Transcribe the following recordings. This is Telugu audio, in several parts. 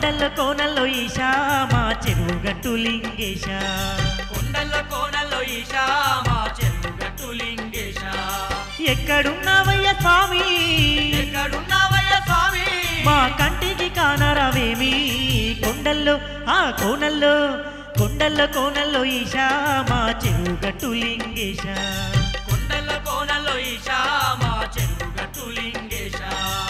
కొండల్లో కోనల్లో ఈశా మా చెరువు గట్టు లింగేశ కొండల్లో కోనల్లో ఈశా మా చెరువు గట్టు లింగేశ ఎక్కడున్నావయ్య స్వామి ఎక్కడున్నావయ్య స్వామి మా కంటికి కానరావేమి కొండల్లో ఆ కోనల్లో కొండల్లో కోనల్లో ఈశా మా చెరువు గట్టు లింగేశ కొండల్లో కోనల్లో ఈశా మా చెరువు గట్టు లింగేశ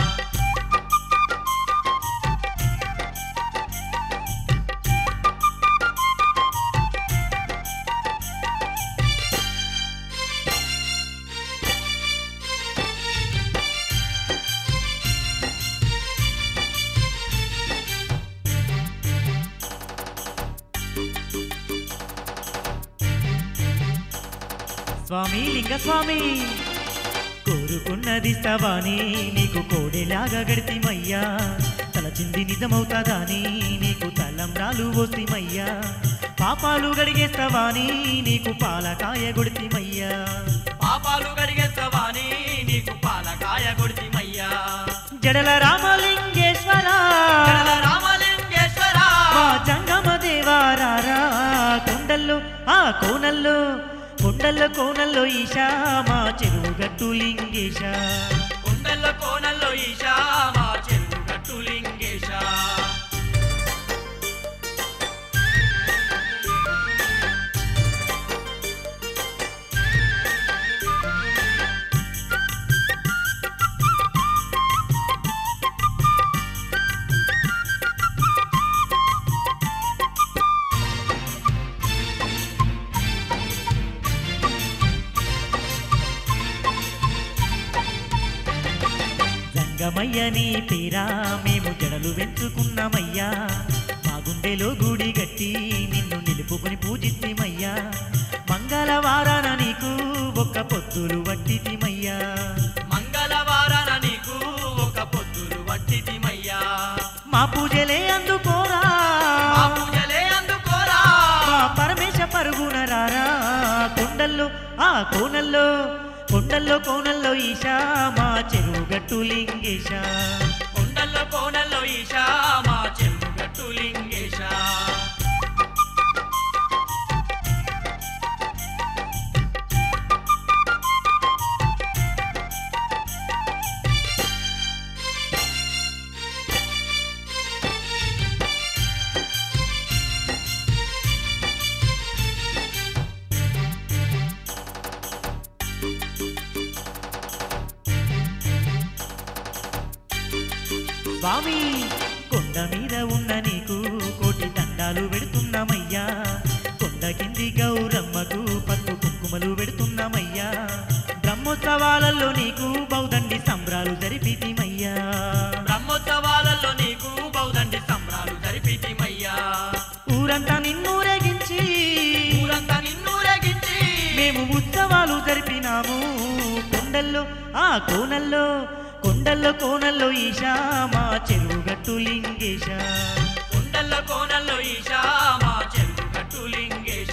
స్వామి లింగ స్వామి కోరుకున్నది స్తవాని నీకు కోడెలాగా గడితిమయ్యా తలచింది నిజమవుతాదని నీకు తలంబ్రాలు వస్తిమయ్యా పాపాలు గడిగేస్తవాని నీకు పాలకాయ గొడితిమయ్యా పాపాలు గడిగేస్తావాని నీకు పాలకాయ కొడితిమయ్యా జడల రామలింగేశ్వర జడల రామలింగేశ్వర మా జంగమ దేవారారా కొండల్లో ఆ కోనల్లో కొండల్లో కోనల్లో ఈశా మా చెరువు గట్టు లింగేశ కొండల్లో కోనల్లో ఈశా మా చెరువు గట్టు లింగేశ జంగమయ్య నీ పేరా మేము జడలు వెంచుకున్నామయ్యా మా గుండెలో గూడి గట్టి నిన్ను నిలుపుకొని పూజిస్తిమయ్యా మంగళవారాన నీకు ఒక్క పొత్తులు వట్టితిమయ్యా మంగళవారాన నీకు ఒక పొద్దులు వట్టితిమయ్యా మా పూజలే అందుకోరా మా పూజలే అందుకోరా మా పరమేశ పరుగున రారా కొండల్లో ఆ కోనల్లో కొండల్లో కోనల్లో ఈశా మా చెరువు గట్టు లింగేశ కొండల్లో కోనల్లో ఈశా మా చెరువు గట్టు లింగేశ స్వామి కొండ మీద ఉన్న నీకు కోటి దండాలు పెడుతున్నామయ్యా కొండ కింది గౌరమ్మకు పసుపు కుంకుమలు పెడుతున్నామయ్యా బ్రహ్మోత్సవాలలో నీకు బౌదండి సంబరాలు జరిపితిమయ్యా బ్రహ్మోత్సవాలలో నీకు బౌదండి సంబరాలు జరిపితిమయ్యా ఊరంతా నిన్నూరేగించి ఊరంతా నిన్ను రగించి మేము ఉత్సవాలు జరిపినాము కొండల్లో ఆ కోనల్లో కొండల్లో కోనల్లో ఈశా మా చెరువు గట్టు లింగేశ కొండల్లో కోనల్లో ఈశా మా చెరువు గట్టు లింగేశ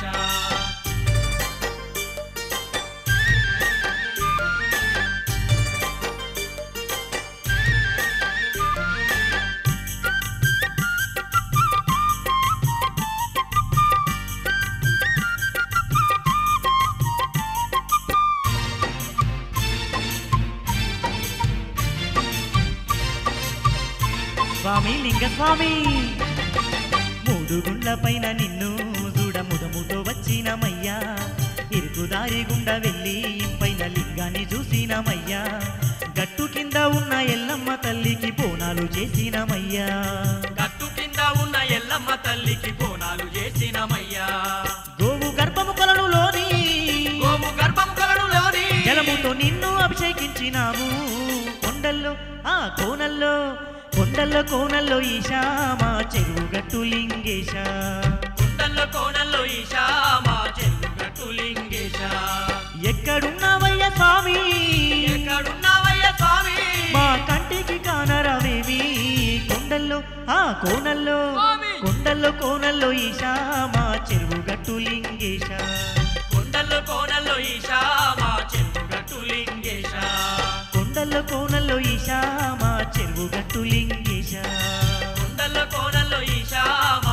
స్వామి లింగ స్వామి మూడు గుండ్ల పైన నిన్ను చూడ ముదముతో వచ్చినమయ్యా ఇరుకుదారి గుండా వెళ్ళి పైన లింగాన్ని చూసినమయ్యా గట్టు కింద ఉన్న ఎల్లమ్మ తల్లికి బోనాలు చేసినమయ్యా గట్టు కింద ఉన్న ఎల్లమ్మ తల్లికి బోనాలు చేసినమయ్యా గోవు గర్భము కొలనులోని గోము గర్భం కొలనులోని జలముతో నిన్ను అభిషేకించినాము కొండల్లో ఆ కోనల్లో కొండల్లో కోనల్లో ఈశా మా చెరువు గట్టు లింగేశ కొండల్లో కోనల్లో ఈశా మా చెరువు గట్టు లింగేశ ఎక్కడున్నావయ్య స్వామి ఎక్కడున్నావయ్య స్వామి మా కంటికి కానరావేమి కొండల్లో ఆ కోనల్లో స్వామి! కొండల్లో కోనల్లో ఈశా మా చెరువు గట్టు లింగేశ కొండల్లో కోనల్లో ఈశా మా చెరువు గట్టు లింగేశ కొండల్లో కోనల్లో ఈశా మా చెరువు గట్టు లింగేశ కొండల్లో కొండల్లో కోనల్లో ఈశా